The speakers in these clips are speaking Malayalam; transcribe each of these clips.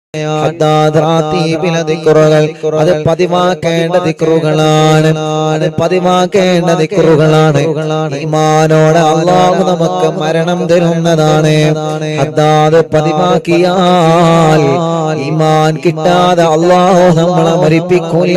ഹദ്ദാദാത്തീബിലെ ദിക്റുകൾ അത് പതിവാക്കേണ്ട ദിക്റുകളാണ് അത് പതിവാക്കേണ്ട ദിക്റുകളാണ് ഈമാനോടെ അള്ളാഹു നമുക്ക് മരണം തരുന്നതാണ് ഹദ്ദാദ് പതിവാക്കിയാൽ ഈമാൻ കിട്ടാതെ അള്ളാഹു നമ്മളെ മരിപ്പിക്കൂല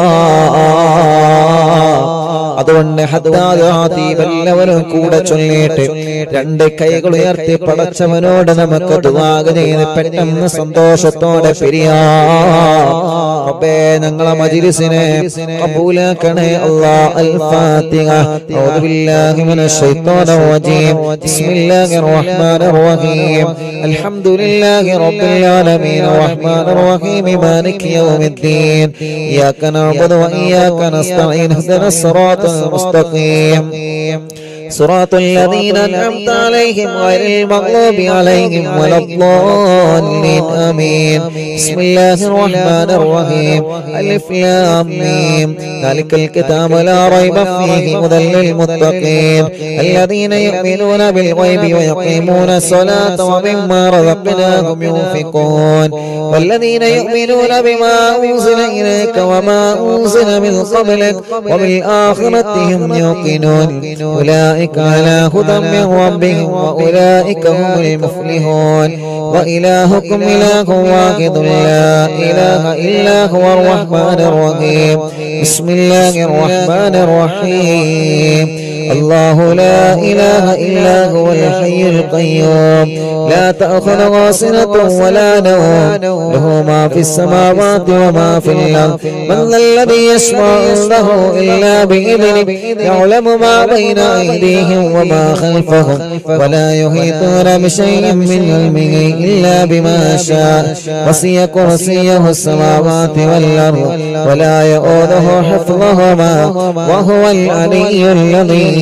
അതുകൊണ്ട് ഹദ്ദാദാത്തീബ് എല്ലാവരും കൂടെ ചൊല്ലിയിട്ട് രണ്ട് കൈകൾ ഉയർത്തി പടച്ചവനോട് നമുക്ക് ദുആ ചെയ്ത് പെട്ടെന്ന് സന്തോഷത്തോടെ പിരിയാ റബ്ബേ ഞങ്ങളെ മജ്ലിസിനെ കബൂലാക്കണേ അല്ലാ അൽ ഫാത്തിഹ അഊദു ബില്ലാഹി മിനശ് ശൈത്വാനിർ റജീം ബിസ്മില്ലാഹിർ റഹ്മാനിർ റഹീം അൽഹംദുലില്ലാഹി റബ്ബിൽ ആലമീൻ റഹ്മാനിർ റഹീം മാലികി യൗമിദ്ദീൻ ഇയ്യാക നഅബുദു വഇയ്യാക നസ്തഈൻ ഇഹ്ദിനസ് സിറാത്തൽ മുസ്തഖീം صراط الذين أنعمت عليهم غير المغضوب عليهم ولا الضالين آمين بسم الله الرحمن الرحيم ألف لام ميم ذلك الكتاب لا ريب فيه هدى للمتقين الذين يؤمنون بالغيب ويقيمون الصلاة ومما رزقناهم ينفقون والذين يؤمنون بما أنزل إليك وما أنزل من قبلك وبالآخرة هم يوقنون أولئك على هدى من ربهم وأولئك هم المفلحون وإلهكم إله واحد لا إله إلا هو الرحمن الرحيم بسم الله الرحمن الرحيم الله لا إله إلا هو الحي القيوم لا تأخذ سنة ولا نوم له ما في السماوات وما في الأرض من ذا الذي يشفع عنده إلا بإذنه يعلم ما بين أيديهم وما خلفهم ولا يحيطون بشيء من علمه إلا بما شاء وسع كرسيه السماوات والأرض ولا يؤوده حفظهما وهو العلي العظيم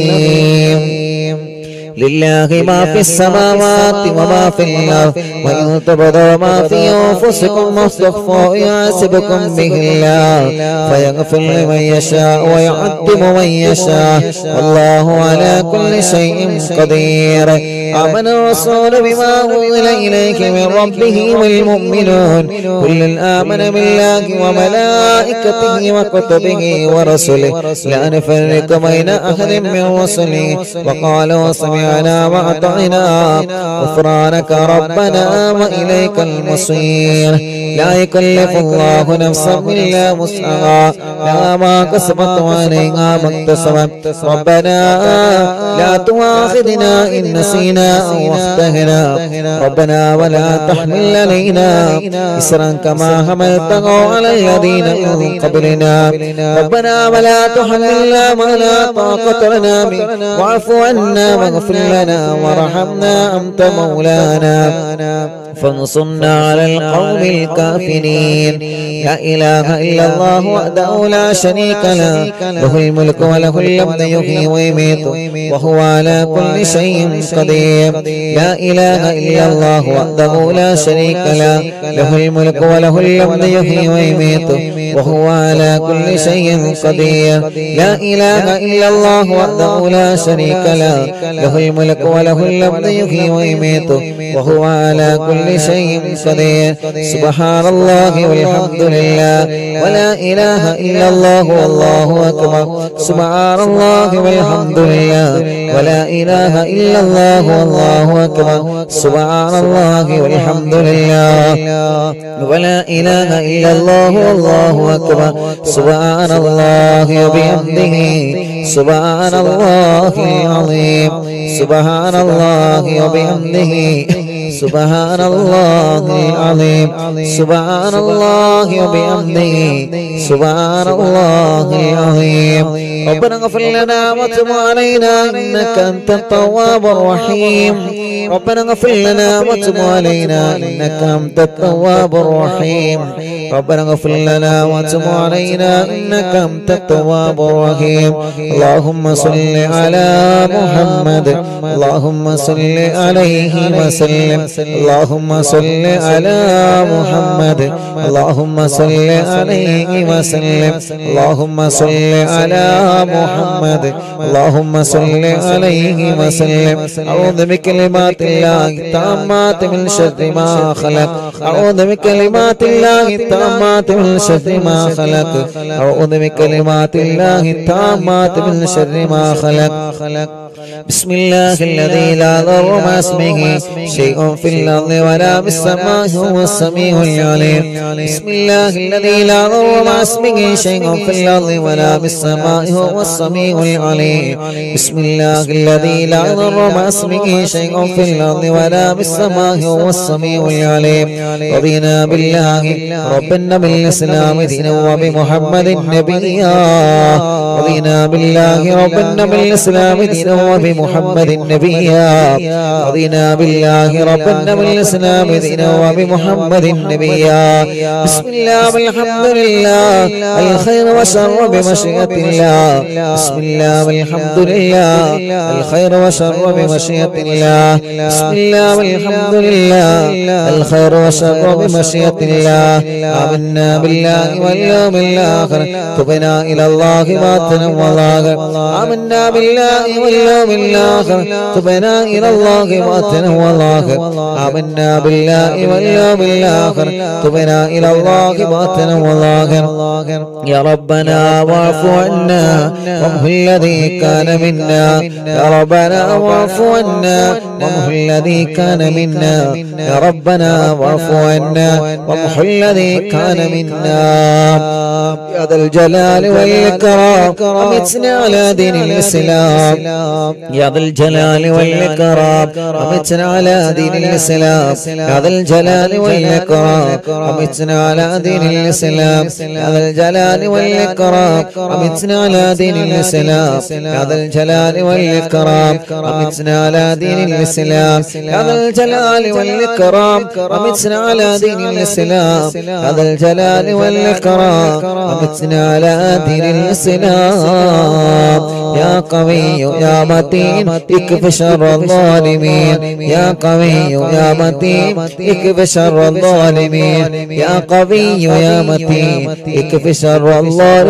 لله ما في السماوات وما في الأرض وإن تبدوا ما في أنفسكم واستخفوا يحاسبكم به الله فيغفر لمن يشاء ويعذب من يشاء والله على كل شيء قدير آمن الرسول بما أنزل إليك من ربه والمؤمنون كل آمن بالله وملائكته وكتبه ورسله لا نفرق بين أحد من رسله وقالوا سمعنا وأطعنا غفرانك ربنا وإليك المصير لا يكلف الله نفسا إلا وسعها لها ما كسبت وعليها ما اكتسبت ربنا لا تؤاخذنا إن نسينا أو أخطأنا ربنا ولا تحمل علينا إسرا كما حملته على الذين من قبلنا ربنا ولا تحملنا ما لا طاقة لنا به واعف عنا واغفر لنا وارحمنا أنت مولانا فانصرنا على القوم الكافرين لا إله إلا الله وحده لا شريك له له الملك وله الحمد يحيي ويميت وهو على كل شيء قدير لا إله إلا الله وحده لا شريك له له الملك وله الحمد يحيي ويميت وهو على كل شيء قدير لا إله إلا الله وحده لا شريك له له الملك وله الحمد يحيي ويميت وهو على كل شيء قدير سبحان الله والحمد لله ولا إله إلا الله والله أكبر سبحان الله والحمد لله ولا إله إلا الله والله أكبر سبحان الله والحمد لله ولا إله إلا الله والله أكبر سبحان الله وبحمده سبحان الله العظيم سبحان الله وبحمده سبحان الله العظيم سبحان الله وبحمده سبحان الله العظيم ربنا اغفر لنا وتب علينا انك انت التواب الرحيم ربنا اغفر لنا وتب علينا انك انت التواب الرحيم ربنا اغفر لنا وتب علينا انك انت التواب الرحيم اللهم صل على محمد اللهم صل عليه وسلم اللهم صل على محمد اللهم صل عليه وسلم اللهم صل على محمد اللهم صل عليه وسلم أعوذ بكلمات الله التامات من شر ما خلق أعوذ بكلمات الله التامات من شر ما خلق أعوذ بكلمات الله التامات من شر ما خلق بسم الله الذي لا ضر مع اسمه شيء في الأرض ولا في السماء هو السميع العليم بسم الله الذي لا ضر مع اسمه شيء في الأرض ولا في السماء هو السميع العليم بسم الله الذي لا ضر مع اسمه شيء في الأرض ولا في السماء هو السميع العليم رضينا بالله ربنا بالإسلام دينا وبمحمد نبيا رضينا بالله ربنا بالإسلام دينا وبمحمد نبيا رضينا بالله ربنا بالإسلام دينا وبمحمد نبيا بسم الله والحمد لله الخير وشر بمشيئة الله بسم الله والحمد لله الخير وشر بمشيئة الله بسم الله والحمد لله الخير وشر بمشيئة الله آمنا بالله واليوم الآخر تبنا إلى الله باطنا وظاهر آمنا بالله واليوم الآخر تبنا إلى الله باطنا وظاهر آمنا بالله واليوم الآخر تبنا إلى الله باطنا وظاهر يا ربنا واعف عنا وامه الذي كان منا يا ربنا واعف عنا وامه الذي كان منا يا ربنا واعف عنا وامه الذي كان منا يا ذا الجلال والإكرام أمتنا على دين الإسلام يا ذا الجلال والإكرام أمتنا على دين الإسلام يا ذا الجلال والإكرام أمتنا على دين الإسلام يا ذا الجلال والإكرام أمتنا على دين الإسلام يا ذا الجلال والإكرام أمتنا على دين الإسلام يا ذا الجلال والإكرام أمتنا على دين الإسلام يا ذا الجلال والإكرام أمتنا على دين الإسلام يا قوي يا متين اكف شر الظالمين يا قوي يا متين اكف شر الظالمين يا قوي يا متين اكف شر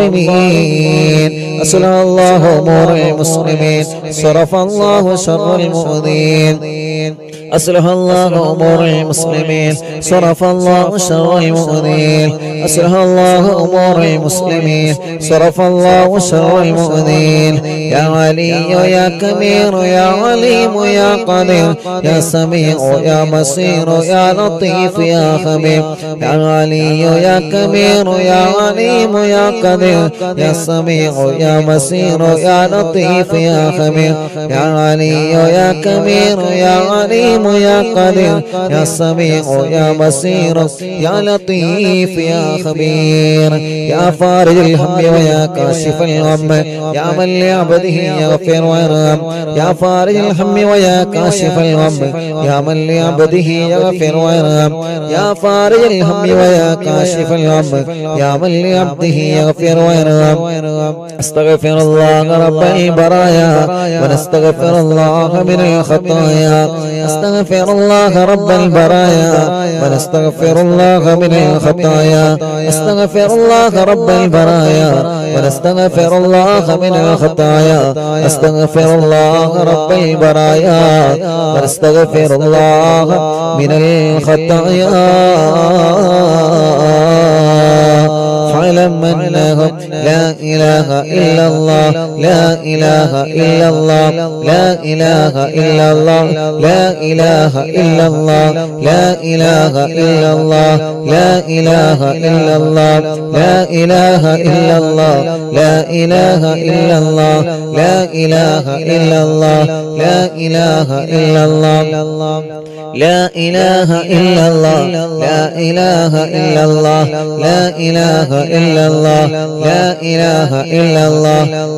الظالمين أصلح الله أمور المسلمين صرف الله شر المؤذين أصلح الله أمور المسلمين صرف الله شر المؤذين أصلح الله أمور المسلمين صرف الله شر المؤذين يا علي يا كبير يا عليم يا قدير يا سميع يا بصير يا لطيف يا خبير يا علي يا كبير يا عليم يا قدير يا سميع يا بصير يا لطيف يا خبير يا علي يا كبير يا عليم يا قدير يا سميع يا بصير يا لطيف يا خبير يا فارج الهم ويا كاشف الغم يا من لعبده يغفر ويرحم يا فارج الهم ويا كاشف الغم يا من لعبده يغفر ويرحم يا فارج الهم ويا كاشف الغم يا من لعبده يغفر ويرحم استغفر الله رب البرايا ونستغفر الله من الخطايا استغفر الله رب البرايا ونستغفر الله من الخطايا استغفر الله رب البرايا ونستغفر الله من الخطايا استغفر الله رب البرايا ونستغفر الله من الخطايا فاعلم انه لا اله الا الله لا اله الا الله لا اله الا الله لا اله الا الله لا اله الا الله لا اله الا الله لا اله الا الله لا اله الا الله لا اله الا الله لا اله الا الله لا اله الا الله لا اله الا الله لا اله الا الله لا اله الا الله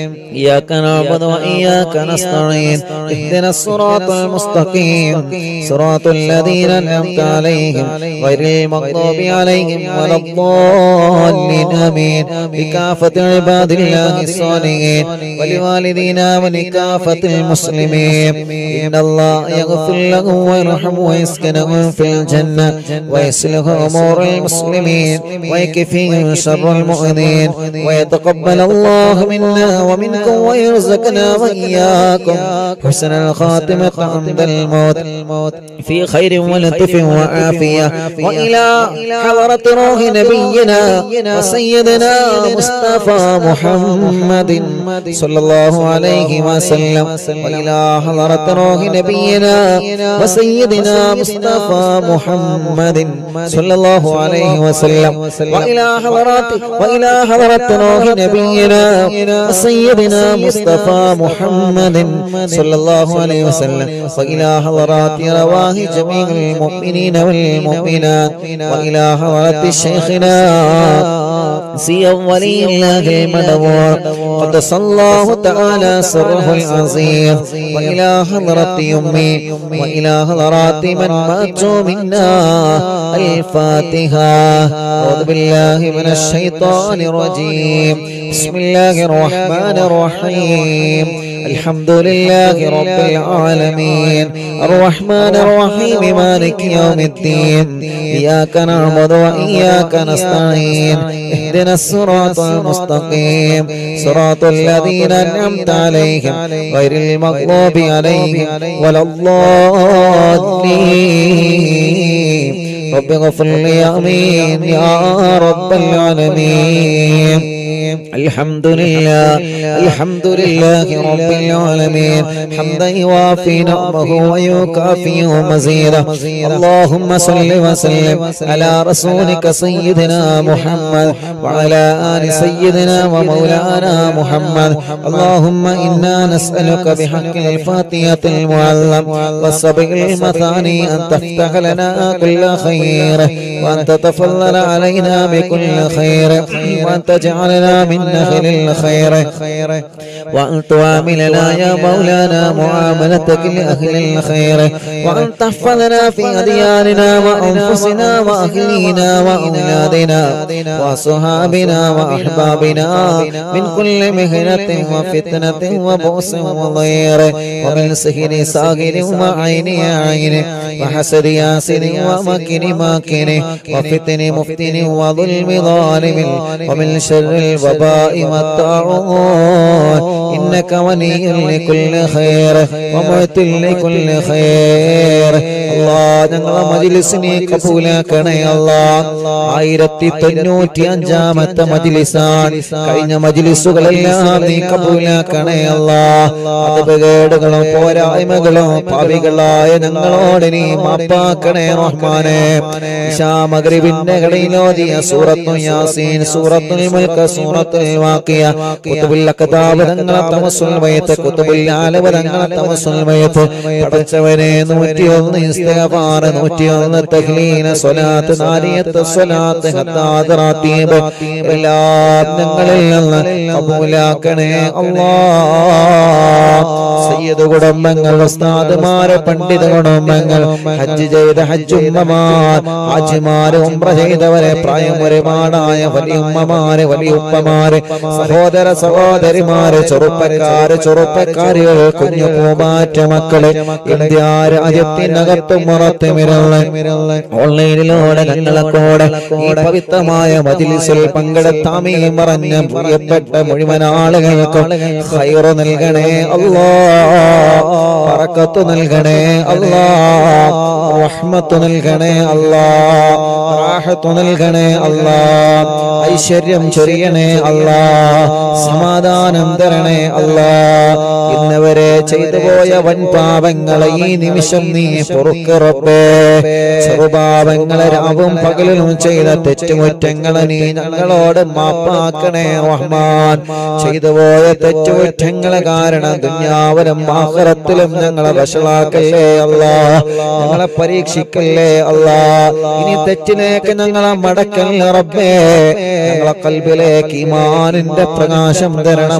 إياك نعبد وإياك نستعين اهدنا الصراط المستقيم صراط الذين أنعمت عليهم غير المغضوب عليهم ولا الضالين آمين بكافة عباد الله الصالحين ولوالدينا ولكافة المسلمين إن الله يغفر لهم ويرحم ويسكنهم في الجنة ويصلح أمور المسلمين ويكفيهم شر المؤمنين ويتقبل الله منا ومنكم ويرزقنا وإياكم حسن الخاتمة عند الموت في خير ولطف وعافية وإلى حضرة روح نبينا وسيدنا مصطفى محمد صلى الله عليه وسلم وإلى حضرة روح نبينا وسيدنا مصطفى محمد صلى الله عليه وسلم وإلى حضرات وإلى حضرة روح نبينا وسيدنا مصطفى محمد صلى الله عليه وسلم وإلى حضرات رواه جميع المؤمنين والمؤمنات وإلى حضرة شيخنا سي ولي الله المدبور قدس الله تعالى سره العظيم وإلى حضرة أمي وإلى حضرات من ماتوا منا الفاتحة أعوذ بالله من الشيطان الرجيم بسم الله الرحمن الرحيم الحمد لله رب العالمين الرحمن الرحيم مالك يوم الدين إياك نعبد وإياك نستعين اهدنا الصراط المستقيم صراط الذين أنعمت عليهم غير المغضوب عليهم ولا الضالين رب اغفر لي امين يا رب العالمين الحمد لله الحمد لله رب العالمين حمدا يوافي نعمه ويكافئ مزيدا اللهم صل وسلم على رسولك سيدنا محمد وعلى ال سيدنا ومولانا محمد اللهم انا نسالك بحق الفاتحه المعلم والسبع المثاني ان تفتح لنا كل خير وان تتفضل علينا بكل خير وان تجعلنا من نخل الخير وأن تعاملنا يا مولانا معاملتك لأهل الخير وأن تحفظنا في أدياننا وأنفسنا وأهلينا وأولادنا وصحابنا وأحبابنا من كل مهنة وفتنة وبؤس وضير ومن سهر ساهر وعين عين وحسد ياسر ومكر ماكر وفتن مفتن وظلم ظالم ومن شر الوباء والطاعون إنك ولي لكل خير ومعت لكل خير അല്ലാ ഞങ്ങളെ മജിലിസിനെ കബൂലാക്കണേ അല്ലാ ആയിരത്തി തൊണ്ണൂറ്റി അഞ്ചാമത്തെ മജിലിസാണ് കഴിഞ്ഞ മജിലിസുകളെല്ലാം നീ കബൂലാക്കണേ അല്ലാ അതുപകേടുകളും പോരായ്മകളും പാവികളായ ഞങ്ങളോട് നീ മാപ്പാക്കണേ റഹ്മാനെ മകരിവിന്റെ കടയിലോതിയ സൂറത്തു യാസീൻ സൂറത്തുൽ മുൽക്ക് സൂറത്തുൽ വാക്കിയ കുത്തുബുൽ അക്താബ് തങ്ങളെ തമസുൽ വയത്ത് കുത്തുബുൽ ആലവ തങ്ങളെ തമസുൽ വയത്ത് പടച്ചവനെ നൂറ്റിയൊന്ന് ഇസ്തിഗ്ഫാർ നൂറ്റിയൊന്ന് തഹ്ലീല സ്വലാത്ത് നാരിയത്ത് സ്വലാത്ത് ഹത്താദ് റാത്തീബ് എല്ലാം ഞങ്ങളിൽ നിന്ന് കബൂലാക്കണേ അല്ലാഹ് സയ്യിദ് കുടുംബങ്ങൾ ഉസ്താദുമാരെ പണ്ഡിത കുടുംബങ്ങൾ ഹജ്ജ് ചെയ്ത ഹജ്ജുമ്മമാർ ഹാജിമാര് ഉംറ ചെയ്തവരെ പ്രായം ഒരുപാടായ വലിയുമ്മമാര് വലിയുപ്പമാര് സഹോദര സഹോദരിമാര് ചെറുപ്പക്കാര് ചെറുപ്പക്കാരികൾ കുഞ്ഞു പൂമാറ്റ മക്കള് ഇന്ത്യ രാജ്യത്തിനകത്തും പുറത്തുമിരുള്ള ഓൺലൈനിലൂടെ ഞങ്ങളെ കൂടെ ഈ പവിത്രമായ മജിലിസിൽ പങ്കെടുത്താമീ മറഞ്ഞ പ്രിയപ്പെട്ട മുഴുവൻ ആളുകൾക്കും ഹൈറു നൽകണേ അല്ലാ പറക്കത്ത് നൽകണേ അല്ലാ റഹ്മത്ത് നൽകണേ അല്ലാ റാഹത്ത് നൽകണേ അല്ലാ ഐശ്വര്യം ചൊരിയണേ അല്ലാ സമാധാനം തരണേ അല്ലാ ഇന്നവരെ ചെയ്തു പോയ വൻ പാപങ്ങളെ ഈ നിമിഷം നീ പൊറുക്കറപ്പേ ചെറുപാപങ്ങളെ രാവും പകലും ചെയ്ത തെറ്റുമുറ്റങ്ങളെ നീ ഞങ്ങളോട് മാപ്പാക്കണേ റഹ്മാൻ ചെയ്തു പോയ തെറ്റുകുറ്റങ്ങളെ കാരണം ദുന്യാവലും ആഹ്റത്തിലും ഞങ്ങളെ വഷളാക്കല്ലേ അല്ലാ ഞങ്ങളെ പരീക്ഷിക്കല്ലേ അല്ലാ ഇനി തെറ്റിലേക്ക് ഞങ്ങളെ മടക്കല്ലേ റബ്ബേ ഞങ്ങളെ കൽബിലേക്ക് ഈമാനിന്റെ പ്രകാശം തരണമല്ലാ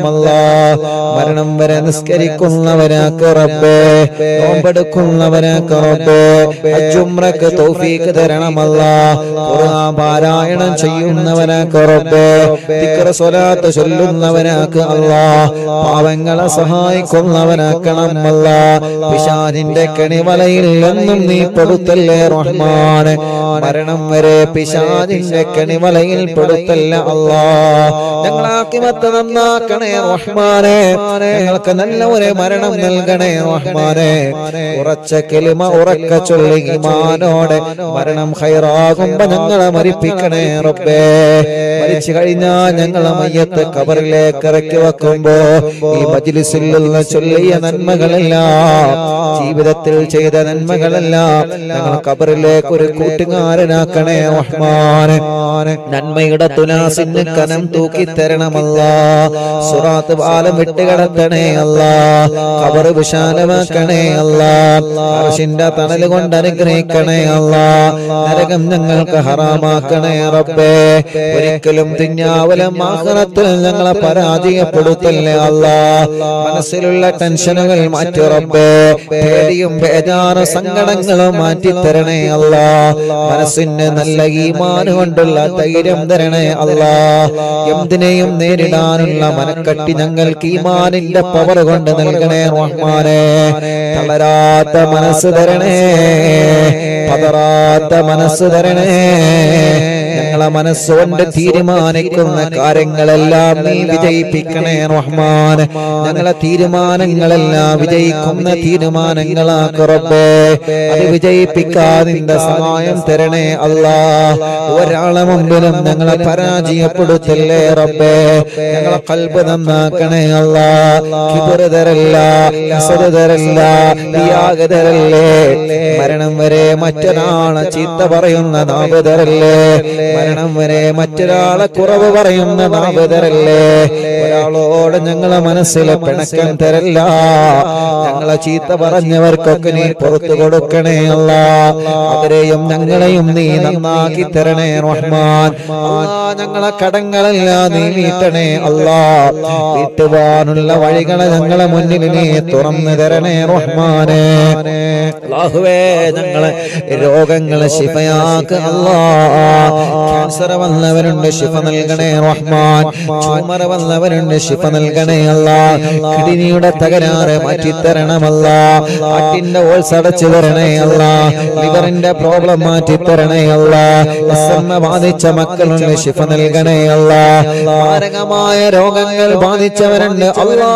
മരണം വരെ നിസ്കരിക്കുന്നവനാക്ക് റബ്ബേ നോമ്പെടുക്കുന്നവനാക്ക് റബ്ബേ അജുമ്രക്ക് തൗഫീക്ക് തരണമല്ല ഖുർആൻ പാരായണം ചെയ്യുന്നവനാക്ക് റബ്ബേ ദിക്ർ സ്വലാത്ത് ചൊല്ലുന്നവനാക്ക് അല്ലാ പാവങ്ങളെ സഹായിക്കുന്നവനാക്കണം അല്ല പിശാചിന്റെ കണിവലയിൽ എന്നും നീ പെടുത്തല്ലേ റഹ്മാന് മരണം വരെ പിശാചിന്റെ കണിവലയിൽ പെടുത്തല്ല അല്ലാ ഞങ്ങളാക്കിമത്ത് നന്നാക്കണേ റഹ്മാനെ ഞങ്ങൾക്ക് നല്ല ഒരു മരണം നൽകണേ റഹ്മാനെ ഉറച്ച കെലിമ ഉറക്ക ചൊല്ലി ഈമാനോടെ മരണം ഹൈറാകുമ്പോ ഞങ്ങളെ മരിപ്പിക്കണേ റബ്ബേ മരിച്ചു കഴിഞ്ഞാൽ ഞങ്ങളെ മയ്യത്ത് കബറിലേക്ക് ഇറക്കി വെക്കുമ്പോ ഈ മജിലിസിലുള്ള ചൊല്ലിയ നന്മകളെല്ലാം ജീവിതത്തിൽ ചെയ്ത നന്മകളെല്ലാം ഞങ്ങൾ കബറിലേക്ക് ഒരു കൂട്ടുകാരനാക്കണേ റഹ്മാനെ നന്മയുടെ തുലാസിന് കനം തൂക്കി തരണമല്ല സുറാത്ത് പാലം വിട്ടുകിടത്തണേ അല്ല കബർ വിശാലമാക്കണേ അല്ല അർഷിന്റെ തണൽ കൊണ്ട് അനുഗ്രഹിക്കണേ അല്ല നരകം ഞങ്ങൾക്ക് ഹറാമാക്കണേ റബ്ബേ ഒരിക്കലും തിഞ്ഞാവലം ആഹ്റത്തിൽ ഞങ്ങളെ പരാജയപ്പെടുത്തല്ലേ അല്ല മനസ്സിലുള്ള ടെൻഷനുകൾ മാറ്റി റബ്ബേ പേടിയും ബേജാറ് സങ്കടങ്ങളും മാറ്റി തരണേ അല്ല മനസ്സിന് നല്ല ഈമാന് കൊണ്ടുള്ള ധൈര്യം തരണേ അല്ല എന്തിനേയും നേരിടാനുള്ള മനക്കട്ടി ഞങ്ങൾക്ക് ഈമാനിന്റെ പവർ കൊണ്ട് നൽകണേ റഹ്മാനെ തളരാത്ത മനസ്സ് തരണേ പതറാത്ത മനസ്സ് തരണേ ഞങ്ങളെ മനസ്സുകൊണ്ട് തീരുമാനിക്കുന്ന കാര്യങ്ങളെല്ലാം നീ വിജയിപ്പിക്കണേ റഹ്മാൻ ഞങ്ങളെ തീരുമാനങ്ങളെല്ലാം വിജയിക്കുന്ന തീരുമാനങ്ങളാക്കുറപ്പേ അത് വിജയിപ്പിക്കാതിന്റെ സഹായം തരണേ അല്ലാ ഒരാളെ മുമ്പിലും ഞങ്ങളെ പരാജയപ്പെടുത്തല്ലേ റബ്ബേ ഞങ്ങളെ കൽബ് നന്നാക്കണേ അല്ലാ കിബറ് തരല്ല ഹസദ് തരല്ല ത്യാഗ് തരല്ലേ മരണം വരെ മറ്റൊരാളെ ചീത്ത പറയുന്ന നാവ് തരല്ലേ മരണം വരെ മറ്റൊരാളെ കുറവ് പറയുന്ന നാവ് തരല്ലേ ഒരാളോട് ഞങ്ങളെ മനസ്സിലെ പിണക്കം തരല്ല ഞങ്ങളെ ചീത്ത പറഞ്ഞവർക്കൊക്കെ നീ പുറത്തു കൊടുക്കണേ അല്ല അവരെയും ഞങ്ങളെയും നീ നന്നാക്കി തരണേ റഹ്മാൻ അല്ലാ, ഞങ്ങളെ കടങ്ങളെല്ലാം നീ വീട്ടണേ അല്ലാ വീട്ടുവാനുള്ള വഴികളെ ഞങ്ങളെ മുന്നിൽ നീ തുറന്നു തരണേ റഹ്മാനെ അല്ലാഹുവേ ഞങ്ങളെ രോഗങ്ങളെ ശിഫയാക്ക് അല്ലാ ക്യാൻസർ വന്നവരുണ്ട് ശിഫ നൽകണേ റഹ്മാൻ ട്യൂമർ വന്നവരുണ്ട് ശിഫ നൽകണേ അല്ലാ കിഡ്നിയുടെ തകരാറ് മാറ്റിത്തരണമല്ല അട്ടിന്റെ ഓൾസ് അടച്ചു തരണേ അല്ല ലിവറിന്റെ പ്രോബ്ലം മാറ്റി തരണേ അല്ല എസ്എമ്മ ബാധിച്ച മക്കളുണ്ട് ശിഫ നൽകണേ അല്ല മാരകമായ രോഗങ്ങൾ ബാധിച്ചവരുണ്ട് അല്ലാ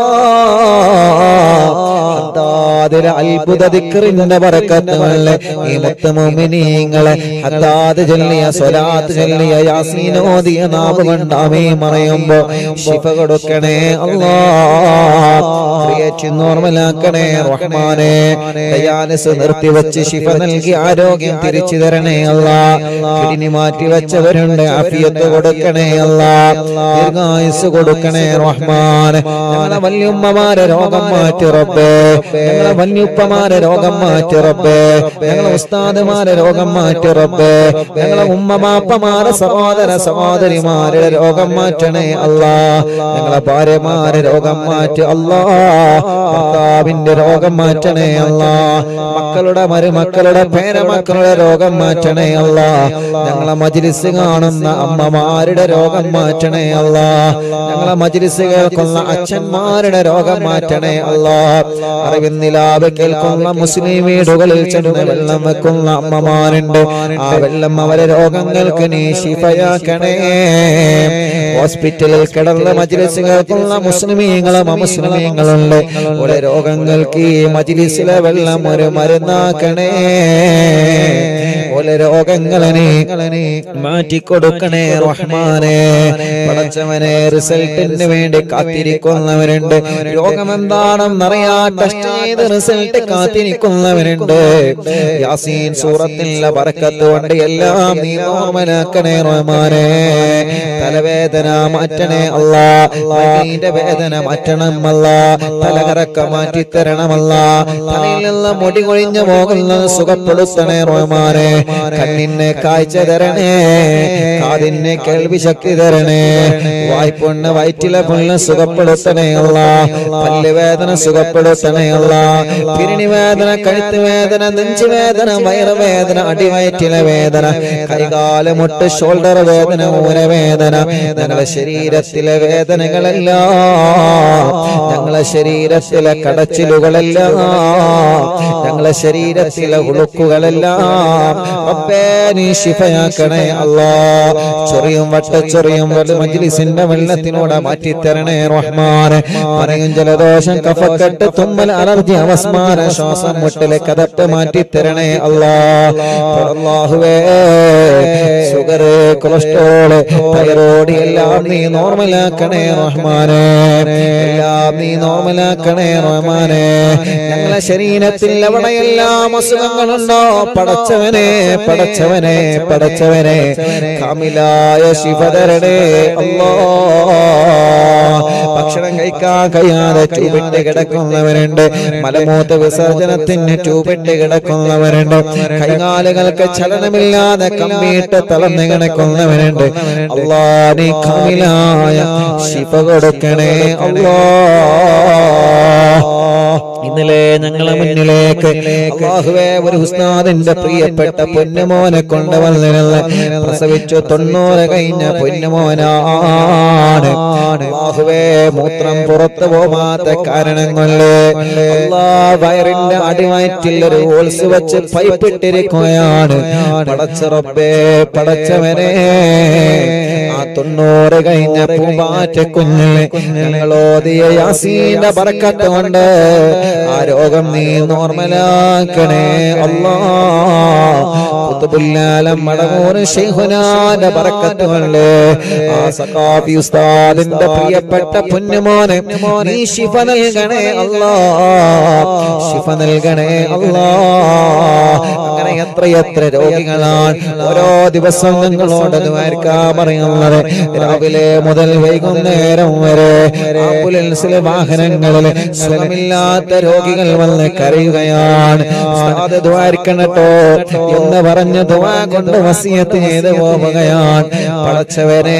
ഹദ്ദാദിലെ അത്ഭുത ദിക്റിന്റെ ബറക്കത്തുകളെ ഈ മുത്തമുമിനീങ്ങളെ ഹദ്ദാദ് ചൊല്ലിയ സ്വലാത്ത് ചൊല്ലിയ യാസീൻ ഓതിയ നാവ് കൊണ്ട് ആമേ മറയുമ്പോ ശിഫ കൊടുക്കണേ അല്ലാ ക്രിയേറ്റ് നോർമലാക്കണേ റഹ്മാനെ ഡയാലിസ് നിർത്തിവെച്ച് ശിഫ നൽകി ആരോഗ്യം തിരിച്ചു തരണേ അല്ലാ കിഡ്നി മാറ്റി വെച്ചവരുണ്ട് അഫിയത്ത് കൊടുക്കണേ അല്ലാ ദീർഘായുസ് കൊടുക്കണേ റഹ്മാൻ ഞങ്ങളെ വല്യുമ്മമാരെ രോഗം മാറ്റി റബ്ബേ ഞങ്ങളെ വല്യുപ്പമാരെ രോഗം മാറ്റി റബ്ബേ ഞങ്ങളെ ഉസ്താദുമാരെ രോഗം മാറ്റി റബ്ബേ ഞങ്ങളെ ഉമ്മമാപ്പമാരെ സഹോദര സഹോദരിമാരുടെ രോഗം മാറ്റണേ അല്ലാ ഞങ്ങളെ ഭാര്യമാരെ രോഗം മാറ്റി അല്ലാ ഭർത്താവിന്റെ രോഗം മാറ്റണേ അല്ലാ മക്കളുടെ മരുമക്കളുടെ പേരമക്കളുടെ രോഗം മാറ്റണേ അല്ലാ ഞങ്ങളെ മജിലിസ് കാണുന്ന അമ്മമാരുടെ രോഗം മാറ്റണേ അല്ലാ ഞങ്ങളെ മജിലിസ് കേൾക്കുന്ന അച്ഛന്മാരുടെ രോഗം മാറ്റണേ അല്ലാ അറിവിന്നിലാവ് കേൾക്കുന്ന മുസ്ലിം വീടുകളിൽ ചെന്ന് വെള്ളം വെക്കുന്ന അമ്മമാരുണ്ട് ആ വെള്ളം അവരെ രോഗങ്ങൾക്ക് നീ ശിഫയാക്കണേ ഹോസ്പിറ്റലിൽ കിടന്ന മജിലിസ് കേൾക്കുന്ന മുസ്ലിമീങ്ങളും അമുസ്ലിമീങ്ങളുണ്ട് ഒരു രോഗങ്ങൾക്ക് ഈ മജിലിസിലെ വെള്ളം ഒരു മരുന്നാക്കണേ ഓലെ രോഗങ്ങളെ മാറ്റിക്കൊടുക്കണേ റഹ്മാനെ പടച്ചവനെ റിസൾട്ടിന് വേണ്ടി കാത്തിരിക്കുന്നവരുണ്ട് രോഗം എന്താണെന്നറിയാ ടെസ്റ്റ് ചെയ്ത് റിസൾട്ട് കാത്തിരിക്കുന്നവരുണ്ട് യാസീൻ സൂറത്തിലെ ബറക്കത്ത് കൊണ്ട് എല്ലാം നീ നോർമലാക്കണേ റഹ്മാനെ തലവേദന വേദന മാറ്റണേ അല്ല മൈഗ്രീന്റെ വേദന മാറ്റണം അല്ല തലകറക്ക മാറ്റി തരണമല്ല തലയിൽ നിന്ന് മുടി കൊഴിഞ്ഞു പോകുന്നത് സുഖപ്പെടുത്തണേ റഹ്മാനെ കണ്ണിന് കാഴ്ച തരണേ കാതിന് കേൾവി ശക്തി തരണേ വായ്പൊണ്ണ് വയറ്റിലെ പുണ്ണ് സുഖപ്പെടുത്തണേ അല്ല പല്ല് വേദന സുഖപ്പെടുത്തണേ അല്ല പിരിണി വേദന കഴുത്ത് വേദന നെഞ്ചു വേദന വയറുവേദന അടിവയറ്റിലെ വേദന കൈകാല മുട്ട് ഷോൾഡർ വേദന ഊരവേദന ഞങ്ങളുടെ ശരീരത്തിലെ വേദനകളെല്ലാം ഞങ്ങളെ ശരീരത്തിലെ കടച്ചിലുകളെല്ലാം ഞങ്ങളെ ശരീരത്തിലെ ഉളുക്കുകളെല്ലാം റബ്ബേ നീ ശിഫയാക്കണേ അല്ലാ ചൊറിയും വട്ടച്ചൊറിയും വല്ല മജ്ലിസിന്റെ വെള്ളത്തിനൂടെ മാറ്റിത്തരണേ റഹ്മാനെ പറയും ജലദോഷം കഫക്കെട്ട് തുമ്മൽ അലർജി അവസ്മാര ശ്വാസം മുട്ടലെ കഥപ്പ് മാറ്റിത്തരണേ അല്ലാ അല്ലാഹുവേ ഷുഗർ കൊളസ്ട്രോള് തൈറോയ്ഡ് എല്ലാം നീ നോർമലാക്കണേ റഹ്മാനെ എല്ലാം നീ നോർമലാക്കണേ റഹ്മാനെ ഞങ്ങളെ ശരീരത്തിൽ എവിടെയെല്ലാം അസുഖങ്ങളുണ്ടോ പടച്ചവനെ പടച്ചവനെ പടച്ചവനെ കാമിലായ ശിവധരണേ അല്ലോ ഭക്ഷണം കഴിക്കാൻ കഴിയാതെ ട്യൂബിട്ട് കിടക്കുന്നവരുണ്ട് മലമൂത്ര വിസർജനത്തിന് ട്യൂബിട്ട് കിടക്കുന്നവരുണ്ട് കൈകാലുകൾക്ക് ചലനമില്ലാതെ കമ്പിയിട്ട് തളർന്ന് കിടക്കുന്നവരുണ്ട് അള്ളാ നീ കാമിലായ ശിവ കൊടുക്കണേ അള്ളാ ഇന്നലെ ഞങ്ങളെ മുന്നിലേക്ക് അല്ലാഹുവേ ഒരു ഉസ്താദിന്റെ പ്രിയപ്പെട്ട പൊന്നുമോനെ കൊണ്ടുവന്നിരുന്ന പ്രസവിച്ചു തൊണ്ണൂറ് കഴിഞ്ഞ പൊന്നുമോനാണ് അല്ലാഹുവേ മൂത്രം പുറത്തു പോവാത്ത കാരണം കൊണ്ട് അല്ലാ വയറിന്റെ അടിവയറ്റിൽ ഒരു ഓൾസ് വെച്ച് പൈപ്പിട്ടിരിക്കുകയാണ് പടച്ചറബേ പടച്ചവനെ ആ തൊണ്ണൂറ് കഴിഞ്ഞ പൂമ്പാറ്റ കുഞ്ഞിലെ ഞങ്ങളോദിയ യാസീന്റെ ബറക്കത്ത് കൊണ്ട് ആ രോഗം നീ നോർമലാക്കണേ അല്ലാ കുത്തുബുല്ലാലം മടങ്ങൂര് ശൈഖുനാന്റെ ബറക്കത്ത് കൊണ്ട് ആ സഖാഫി ഉസ്താദിന്റെ പ്രിയപ്പെട്ട പൊന്നുമോനെ നീ ശിഫ നൽകണേ അല്ലാ ശിഫ നൽകണേ അല്ലാ അങ്ങനെ എത്ര എത്ര രോഗികളാണ് ഓരോ ദിവസം ഞങ്ങളോട് ദ്വാരക്കാൻ പറയുന്നത് രാവിലെ മുതൽ വൈകുന്നേരം വരെ ആംബുലൻസിലെ വാഹനങ്ങളിൽ സുഖമില്ലാത്ത രോഗികൾ വന്ന് കരയുകയാണ് ഉസ്താദ് ദ്വാരിക്കണട്ടോ എന്ന് പറഞ്ഞ് ദ്വാ കൊണ്ട് വസിയത്ത് ചെയ്ത് പോവുകയാണ് പടച്ചവനെ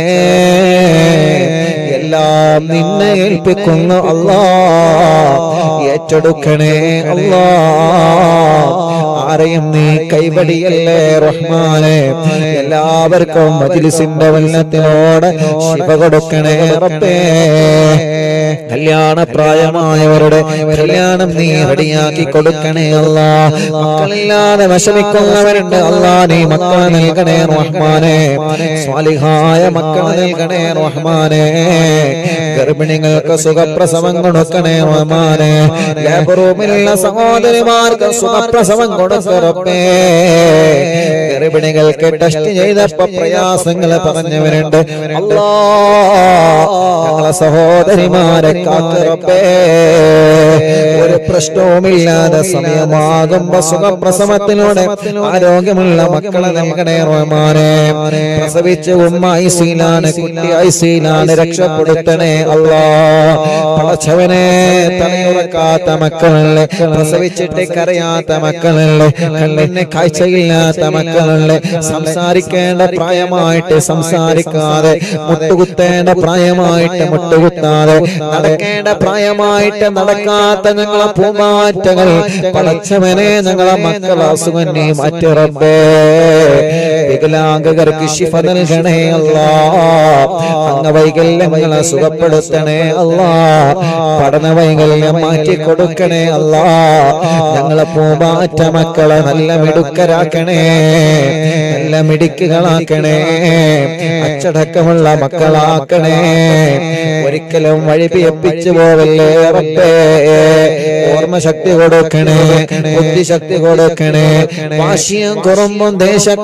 എല്ലാം നിന്നെ ഏൽപ്പിക്കുന്നു അല്ലാ ഏറ്റെടുക്കണേ അല്ലാ ആരെയും നീ കൈവടിയല്ലേ റഹ്മാനെ എല്ലാവർക്കും മജിലിസിന്റെ വെള്ളത്തിനോട് ശിവ കൊടുക്കണേ റബ്ബേ കല്യാണ പ്രായമായവരുടെ കല്യാണം നീ റെഡിയാക്കി കൊടുക്കണേ അല്ല മക്കളില്ലാതെ വിഷമിക്കുന്നവരുണ്ട് അല്ലാ നീ മക്കളെ നൽകണേ റഹ്മാനെ സ്വാലിഹായ മക്കളെ നൽകണേ റഹ്മാനെ ഗർഭിണികൾക്ക് സുഖപ്രസവം കൊടുക്കണേ റഹ്മാനെ ലേബർ റൂമിലുള്ള സഹോദരിമാർക്ക് സുഖപ്രസവം കൊടുക്കറപ്പേ ഗർഭിണികൾക്ക് ടെസ്റ്റ് ചെയ്തപ്പോ പ്രയാസങ്ങൾ പറഞ്ഞവരുണ്ട് അല്ലാ ഞങ്ങളെ സഹോദരിമാരെ കാക്കറപ്പേ ഒരു പ്രശ്നവുമില്ലാതെ സമയമാകുമ്പോ സുഖപ്രസവത്തിലൂടെ ആരോഗ്യമുള്ള മക്കളെ നൽകണേ റഹ്മാനെ പ്രസവിച്ച് ഉമ്മ ഐസീലാണ് കുട്ടി ഐസീലാണ് രക്ഷപ്പെടുത്തണേ അല്ലാ പടച്ചവനെ തലയുറക്കാത്ത മക്കളല്ലേ പ്രസവിച്ചിട്ട് കരയാത്ത മക്കളല്ലേ കണ്ണിന് കാഴ്ചയില്ലാത്ത മക്കളല്ലേ സംസാരിക്കേണ്ട പ്രായമായിട്ട് സംസാരിക്കാതെ മുട്ടുകുത്തേണ്ട പ്രായമായിട്ട് മുട്ടുകുത്താതെ നടക്കേണ്ട പ്രായമായിട്ട് നടക്കാത്ത ഞങ്ങളെ പൂമാറ്റങ്ങൾ പടച്ചവനെ ഞങ്ങളെ മക്കളെ അസുഖന്നെ മാറ്റിറബേ വികലാംഗകർക്ക് ശിഫ നൽകണേ അല്ലാ അംഗവൈകല്യങ്ങളെ സുഖപ്പെടുത്തണേ അല്ലാ പഠന വൈകല്യം മാറ്റി കൊടുക്കണേ അല്ലാ ഞങ്ങളെ പൂമാറ്റ മക്കളെ നല്ല മിടുക്കരാക്കണേ നല്ല മിടുക്കുകളാക്കണേ അച്ചടക്കമുള്ള മക്കളാക്കണേ ഒരിക്കലും വഴിപിയപ്പിച്ചു പോവല്ലേ റബ്ബേ ഓർമ്മശക്തി കൊടുക്കണേ ബുദ്ധിശക്തി കൊടുക്കണേ വാശിയും കുറുമ്പും ദേശക്ക മാറ്റി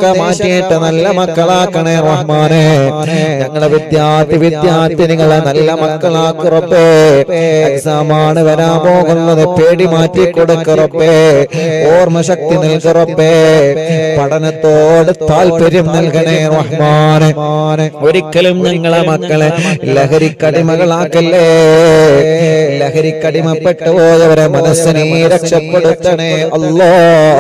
മാറ്റിയിട്ട് നല്ല മക്കളാക്കണേ റഹ്മാനെ ഞങ്ങളെ വിദ്യാർത്ഥി വിദ്യാർത്ഥിനികളെ നല്ല മക്കളാക്കുറപ്പേ എക്സാമാണ് വരാൻ പോകുന്നത് പേടി മാറ്റി കൊടുക്കുറപ്പേ ഓർമ്മശക്തി നൽകുറപ്പേ പഠനത്തോട് താല്പര്യം നൽകണേ റഹ്മാനെ ഒരിക്കലും ഞങ്ങളെ മക്കളെ ലഹരിക്കടിമകളാക്കല്ലേ ലഹരിക്കടിമപ്പെട്ടു പോയവരെ മനസ്സിനെ രക്ഷപ്പെടുത്തണേ അല്ലോ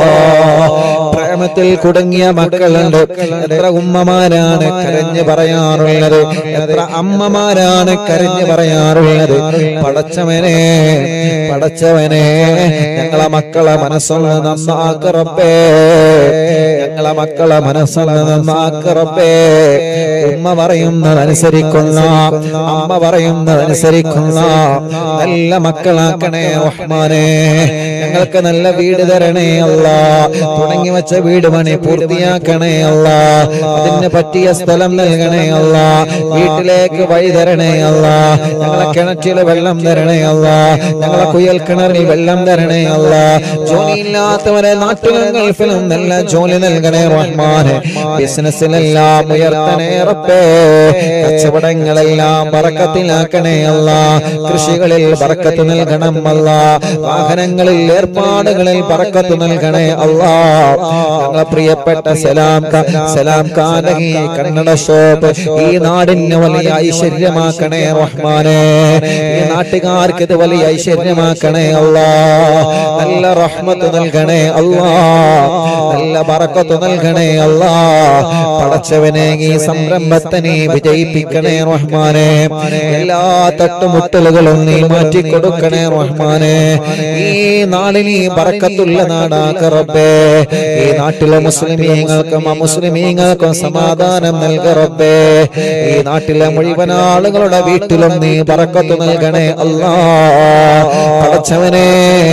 പ്രേമത്തിൽ കുടുങ്ങിയ മക്കളുണ്ട് എത്ര ഉമ്മമാരാണ് കരഞ്ഞു പറയാറുള്ളത് എത്ര അമ്മമാരാണ് കരഞ്ഞു പറയാറുള്ളത് പടച്ചവനെ പടച്ചവനെ ഞങ്ങളെ മക്കളെ മനസ്സൊന്ന് നന്നാക്കറപ്പേ ഞങ്ങളെ മക്കളെ മനസ്സൊന്ന് നന്നാക്കറപ്പേ ഉമ്മ പറയുന്നതനുസരിക്കുന്ന അമ്മ പറയുന്നതനുസരിക്കുന്ന നല്ല മക്കളാക്കണേ റഹ്മാനെ ഞങ്ങൾക്ക് നല്ല വീട് തരണേ അല്ല തുടങ്ങി വെച്ച വീട് പണി പൂർത്തിയാക്കണേ അല്ല അതിന് പറ്റിയ സ്ഥലം നൽകണേ അല്ല വീട്ടിലേക്ക് വഴി തരണേ അല്ല ഞങ്ങളെ കിണറ്റില് വെള്ളം തരണേ അല്ല ഞങ്ങളെ കുയൽ കിണറിൽ വെള്ളം തരണേ അല്ല ജോലിയില്ലാത്തവരെ നാട്ടിലും ഗൾഫിലും നല്ല ജോലി നൽകണേ റഹ്മാനെ ബിസിനസ്സിലെല്ലാം ഉയർത്തണേ റബ്ബേ കച്ചവടങ്ങളെല്ലാം ബറക്കത്തിലാക്കണേ അല്ല കൃഷികളിൽ ബറക്കത്ത് നൽകണം അല്ല വാഹനങ്ങളിൽ ഏർപ്പാടുകളിൽ ബറക്കത്ത് നൽകണേ അല്ല ഞങ്ങളെ പ്രിയപ്പെട്ട സലാം ക- സലാം കാനകി കന്നഡ ഷോപ്പ് ഈ നാടിന് വലിയ ഐശ്വര്യമാക്കണേ റഹ്മാനെ ഈ നാട്ടുകാർക്ക് ഇത് വലിയ ഐശ്വര്യമാക്കണേ അല്ല നല്ല റഹ്മത്ത് നൽകണേ അല്ല നല്ല ബറക്കത്ത് നൽകണേ അല്ല പടച്ചവനെ ഈ സംരംഭത്തെ നീ വിജയിപ്പിക്കണേ റഹ്മാനെ എല്ലാ തട്ടുമുട്ടലുകളും നീ മാറ്റി കൊടുക്കണേ റഹ്മാനെ ഈ നാടിന് ഈ ബറക്കത്തുള്ള നാടാക്ക റബ്ബേ ഈ നാട്ടിലെ മുസ്ലിമീങ്ങൾക്കും അമുസ്ലിമീങ്ങൾക്കും സമാധാനം നൽക റബ്ബേ ഈ നാട്ടിലെ മുഴുവൻ ആളുകളുടെ വീട്ടിലും നീ ബറക്കത്ത് നൽകണേ അല്ലാ പടച്ചവനെ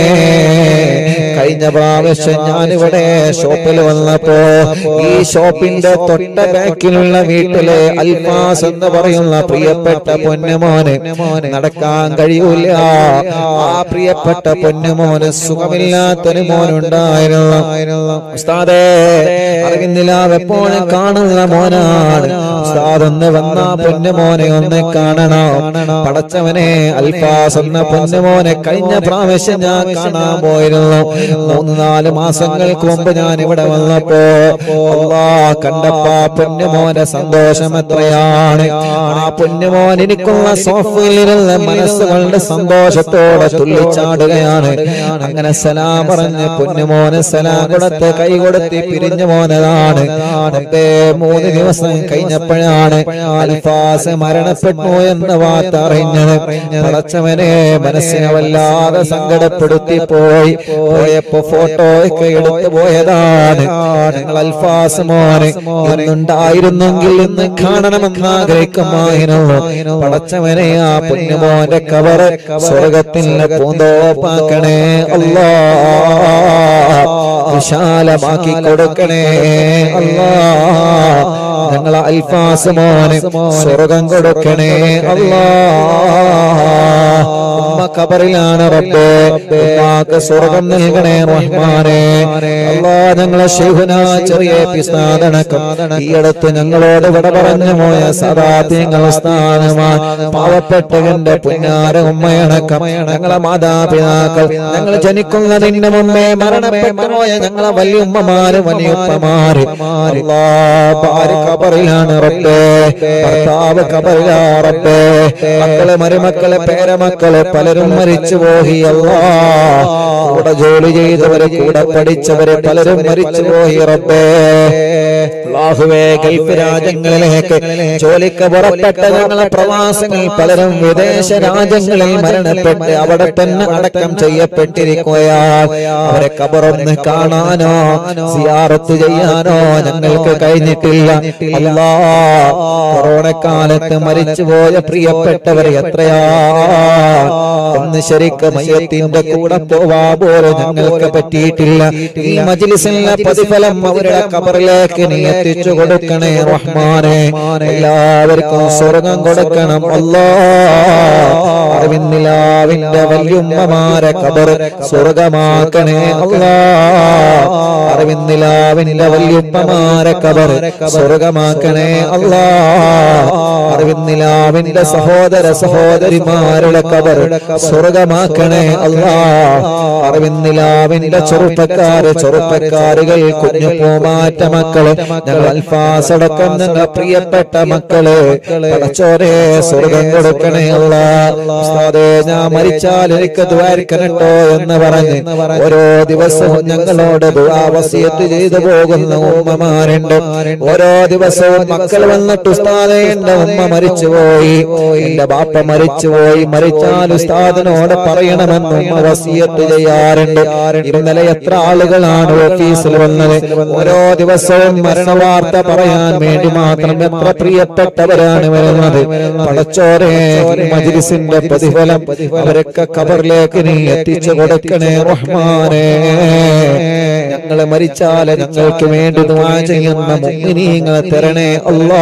കഴിഞ്ഞ പ്രാവശ്യം ഞാനിവിടെ ഷോപ്പിൽ വന്നപ്പോ ഈ ഷോപ്പിന്റെ തൊട്ട ബാക്കിലുള്ള വീട്ടിലെ അൽഫാസ് എന്ന് പറയുന്ന പ്രിയപ്പെട്ട പൊന്നുമോന് നടക്കാൻ കഴിയൂല ആ പ്രിയപ്പെട്ട പൊന്നുമോന് സുഖമില്ലാത്തൊരു മോനുണ്ടായിരുന്നു ഉസ്താദേ അറിയുന്നില്ല എപ്പോഴും കാണുന്ന മോനാണ് ഉസ്താദ് ഒന്ന് വന്ന പൊന്നുമോനെ ഒന്ന് കാണണം പടച്ചവനെ അൽഫാസ് എന്ന പൊന്നുമോനെ കഴിഞ്ഞ പ്രാവശ്യം ഞാൻ കാണാൻ പോയിരുന്നു മൂന്ന് നാല് മാസങ്ങൾക്ക് മുമ്പ് ഞാൻ ഇവിടെ വന്നപ്പോ അള്ളാ കണ്ടപ്പോ ആ പൊന്നുമോന്റെ സന്തോഷം എത്രയാണ് ആ പൊന്നുമോൻ എനിക്കുള്ള സോഫയിലിരുന്ന മനസ്സുകളുടെ സന്തോഷത്തോടെ തുള്ളിച്ചാടുകയാണ് അങ്ങനെ സലാം പറഞ്ഞ് പൊന്നുമോന് സലാം കൊടുത്ത് കൈ കൊടുത്ത് പിരിഞ്ഞു പോന്നതാണ് റബ്ബേ, മൂന്ന് ദിവസം കഴിഞ്ഞപ്പോഴാണ് അൽഫാസ് മരണപ്പെട്ടു എന്ന വാർത്ത അറിഞ്ഞത് പടച്ചവനെ മനസ്സിനെ വല്ലാതെ സങ്കടപ്പെടുത്തി പോയി പോയപ്പോ ഫോട്ടോ ഒക്കെ എടുത്തു പോയതാണ് ഞങ്ങൾ അൽഫാസ് മോനെ ഇന്നുണ്ടായിരുന്നെങ്കിൽ ഇന്ന് കാണണമെന്ന് ആഗ്രഹിക്കുമായിരുന്നു പടച്ചവനെ ആ പുണ്യമോന്റെ കവറ് സ്വർഗത്തിന്റെ പൂന്തോപ്പാക്കണേ അല്ലാ വിശാലമാക്കി കൊടുക്കണേ അല്ലാ ഞങ്ങളെ അൽഫാസ് മോന് സ്വർഗം കൊടുക്കണേ അല്ലാ ഉമ്മ കബറിലാണ് റബ്ബേ ഉമ്മാക്ക് സ്വർഗം നൽകണേ റഹ്മാനെ അല്ലാ ഞങ്ങളെ ശൈഹുന ചെറിയ പിസ്താദണക്കം ഈ അടുത്ത് ഞങ്ങളോട് വിട പറഞ്ഞു പോയ സദാത്യങ്ങൾ സ്ഥാനമാണ് പാവപ്പെട്ടവന്റെ പുന്നാര ഉമ്മയണക്കം ഞങ്ങളെ മാതാപിതാക്കൾ ഞങ്ങൾ ജനിക്കുന്നതിന് മുമ്പേ മരണപ്പെട്ടു പോയ ഞങ്ങളെ വലിയ ഉമ്മമാര് വലിയ ഉപ്പമാര് അല്ലാ ഭാര്യ കബറിലാണ് റബ്ബേ ഭർത്താവ് കബറിലാ റബ്ബേ മക്കള് മരുമക്കള് പേരമക്കള് പലരും മരിച്ചു പോയി അല്ലാ കൂടെ ജോലി ചെയ്തവര് കൂടെ പഠിച്ചവര് പലരും മരിച്ചു പോയി റബ്ബേ അല്ലാഹുവേ ഗൾഫ് രാജ്യങ്ങളിലേക്ക് ജോലിക്ക് പുറപ്പെട്ട ഞങ്ങളെ പ്രവാസികൾ പലരും വിദേശ രാജ്യങ്ങളിൽ മരണപ്പെട്ട് അവിടെ തന്നെ അടക്കം ചെയ്യപ്പെട്ടിരിക്കുകയാണ് അവരെ കബറൊന്ന് കാണാനോ സിയാറത്ത് ചെയ്യാനോ ഞങ്ങൾക്ക് കഴിഞ്ഞിട്ടില്ല അല്ലാ കൊറോണ കാലത്ത് മരിച്ചുപോയ പ്രിയപ്പെട്ടവർ എത്രയാ ഒന്ന് ശരിക്ക് മയത്തിന്റെ കൂടെ പോവാ പോലും ഞങ്ങൾക്ക് പറ്റിയിട്ടില്ല ഈ മജിലിസിലെ പ്രതിഫലം അവരുടെ കബറിലേക്ക് നീ എത്തിച്ചു കൊടുക്കണേ റഹ്മാനെ എല്ലാവർക്കും സ്വർഗം കൊടുക്കണം അല്ലാ അറിവിന്നിലാവിന്റെ വല്യുമ്മമാരെ കബർ സ്വർഗമാക്കണേ അല്ലാ അറിവിന്നിലാവിന്റെ വല്യുമ്മമാരെ കബർ സ്വർഗമാക്കണേ അല്ലാ അറിവിന്നിലാവിന്റെ സഹോദര സഹോദരിമാരുടെ കബർ സ്വർഗമാക്കണേ അല്ലാ അറിവിന്നിലാവിന്റെ ചെറുപ്പക്കാര് ചെറുപ്പക്കാരുകൾ കുഞ്ഞു പൂമാറ്റ മക്കള് ഞങ്ങൾ അൽഫാസടക്കം ഞങ്ങൾ പ്രിയപ്പെട്ട മക്കള് പടച്ചോരെ സ്വർഗം കൊടുക്കണേ അല്ല ഉസ്താദേ ഞാൻ മരിച്ചാൽ എനിക്ക് ദ്വാരിക്കണട്ടോ എന്ന് പറഞ്ഞ് ഓരോ ദിവസവും ഞങ്ങളോട് ദുആവസിയത്ത് ചെയ്തു പോകുന്ന ഉമ്മമാരുണ്ട് ഓരോ ദിവസവും മക്കൾ വന്നിട്ട് ഉസ്താദേ എന്റെ ഉമ്മ മരിച്ചുപോയി എന്റെ ബാപ്പ മരിച്ചുപോയി മരിച്ചാൽ ഉസ്താദിനോട് പറയണമെന്ന് ഉമ്മ വസിയത്ത് ചെയ്യാറുണ്ട് ഇന്നലെ എത്ര ആളുകളാണ് ഓഫീസിൽ വന്നത് ഓരോ ദിവസവും മരണവാർത്ത പറയാൻ വേണ്ടി മാത്രം എത്ര പ്രിയപ്പെട്ടവരാണ് വരുന്നത് പടച്ചോരെ മജിലിസിന്റെ പ്രതിഫലം അവരൊക്കെ കബറിലേക്ക് നീ എത്തിച്ചു കൊടുക്കണേ റഹ്മാനെ ഞങ്ങള് മരിച്ചാല് ഞങ്ങൾക്ക് വേണ്ടി ദുആ ചെയ്യുന്ന മുഅ്മിനീങ്ങളെ തരണേ അല്ലാ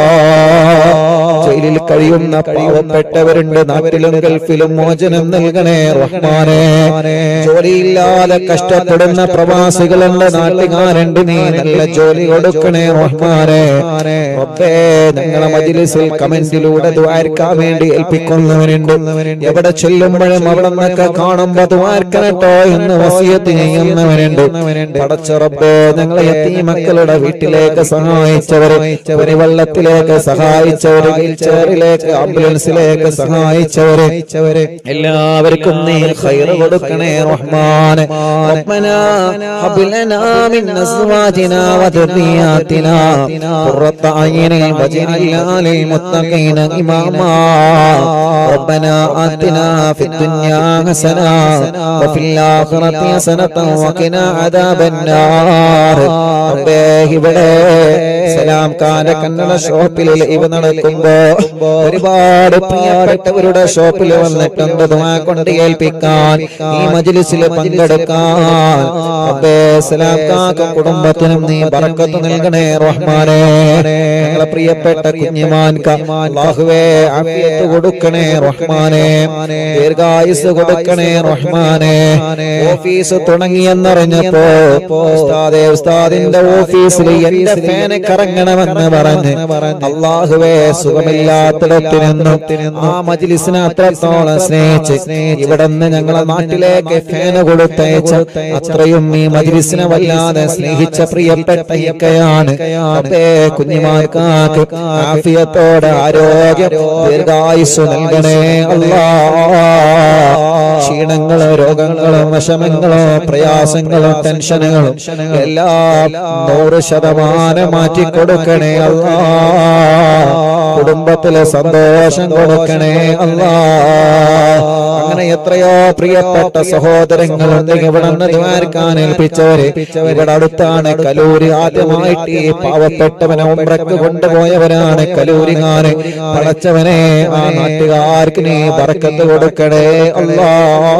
ജയിലിൽ കഴിയുന്ന പാവപ്പെട്ടവരുണ്ട് നാട്ടിലും ഗൾഫിലും മോചനം നൽകണേ റഹ്മാനെ ജോലിയില്ലാതെ കഷ്ടപ്പെടുന്ന പ്രവാസികളുണ്ട് നാട്ടുകാരുണ്ട് നീ നല്ല ജോലി കൊടുക്കണേ റഹ്മാനെ റബ്ബേ ഞങ്ങളെ മജിലിസിൽ കമന്റിലൂടെ ദ്വാരക്കാൻ വേണ്ടി ഏൽപ്പിക്കുന്നവരുണ്ട് എവിടെ ചെല്ലുമ്പോഴും അവിടെ നിന്നൊക്കെ കാണുമ്പോ ദ്വാരക്കനട്ടോ എന്ന് വസിയത്ത് ചെയ്യുന്നവരുണ്ട് പടച്ച റബ്ബേ ഞങ്ങളെ എത്തി മക്കളുടെ വീട്ടിലേക്ക് സഹായിച്ചവരെ ഒരു വെള്ളത്തിലേക്ക് സഹായിച്ചവര് വീൽചെയറിലേക്ക് ആംബുലൻസിലേക്ക് സഹായിച്ചവരെ എല്ലാവർക്കും നീ ഖൈർ കൊടുക്കണേ റഹ്മാനെ ربنا هب لنا من ازواجنا وذرياتنا قرة اعين واجعلنا للمتقين اماما ربنا آتنا في الدنيا حسنة وفي الآخرة حسنة وقنا عذاب النار റബ്ബേ ഇവിടെ സലാം കാല കന്നഡ ഷോപ്പിൽ ഇവ നടക്കുമ്പോ ഒരുപാട് പ്രിയപ്പെട്ടവരുടെ ഷോപ്പിൽ വന്നിട്ടുണ്ട് ദുആ കൊണ്ട് ഏൽപ്പിക്കാൻ ഈ മജ്ലിസിൽ പങ്കെടുക്കാൻ റബ്ബേ സലാം കാക്ക കുടുംബത്തിനും നീ ബറക്കത്ത് നൽകണേ റഹ്മാനെ ഞങ്ങളെ പ്രിയപ്പെട്ട കുഞ്ഞിമാൻക അല്ലാഹുവേ ആഫിയത്ത് കൊടുക്കണേ റഹ്മാനെ ദീർഘായുസ് കൊടുക്കണേ റഹ്മാനെ ഓഫീസ് തുടങ്ങിയെന്നറിഞ്ഞപ്പോ ഉസ്താദേ ഉസ്താദിന്റെ ഓഫീസിൽ എന്റെ ഫാന് കറങ്ങണമെന്ന് പറഞ്ഞ് അള്ളാഹുവേ സുഖമില്ലാത്തിടത്ത് നിന്നും ആ മജിലിസിനെ അത്രത്തോളം സ്നേഹിച്ച് ഇവിടെ നിന്ന് ഞങ്ങളെ നാട്ടിലേക്ക് ഫാന് കൊടുത്തയച്ച അത്രയും ഈ മജിലിസിനെ വല്ലാതെ സ്നേഹിച്ച പ്രിയപ്പെട്ട ഇക്കയാണ് അപ്പേ കുഞ്ഞുമാർക്കാക്ക് ആഫിയത്തോടെ ആരോഗ്യം ദീർഘായുസ് നൽകണേ അല്ലാ ക്ഷീണങ്ങളോ രോഗങ്ങളോ വിഷമങ്ങളോ പ്രയാസങ്ങളോ ടെൻഷനുകളും എല്ലാം നൂറ് ശതമാനം മാറ്റി കൊടുക്കണേ അല്ലാ കുടുംബത്തിലെ സന്തോഷം കൊടുക്കണേ അല്ലാ അങ്ങനെ എത്രയോ പ്രിയപ്പെട്ട സഹോദരങ്ങളുണ്ട് ഇവിടെ നിന്ന് ദ്വാരക്കാൻ ഏൽപ്പിച്ചവരെ ഇവിടെ അടുത്താണ് കലൂരി ആദ്യമായിട്ട് ഈ പാവപ്പെട്ടവനെ ഉമ്രക്ക് കൊണ്ടുപോയവരാണ് കലൂരിങ്ങാന് പടച്ചവനെ ആ നാട്ടുകാർക്ക് നീ ബറക്കത്ത് കൊടുക്കണേ അല്ലാ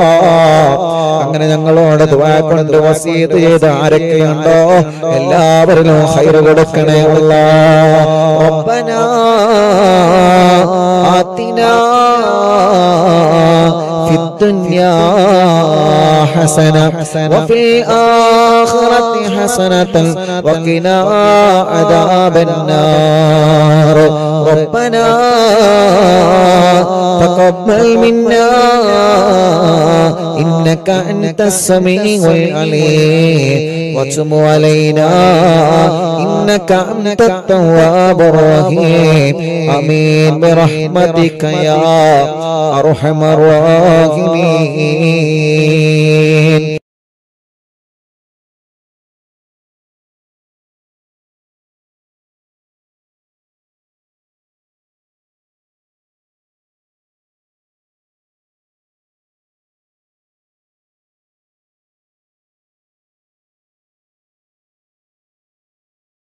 അങ്ങനെ ഞങ്ങളോട് ദ്വാ കൊണ്ട് വസീത് ചെയ്ത് ആരൊക്കെയുണ്ടോ എല്ലാവരിലും ഹൈറ് കൊടുക്കണേ അല്ലാ ربنا آتنا في الدنيا حسنة وفي الآخرة حسنة وقنا عذاب النار ربنا تقبل منا إنك أنت السميع العليم وتب علينا إنك أنت التواب الرحيم آمين برحمتك يا أرحم الراحمين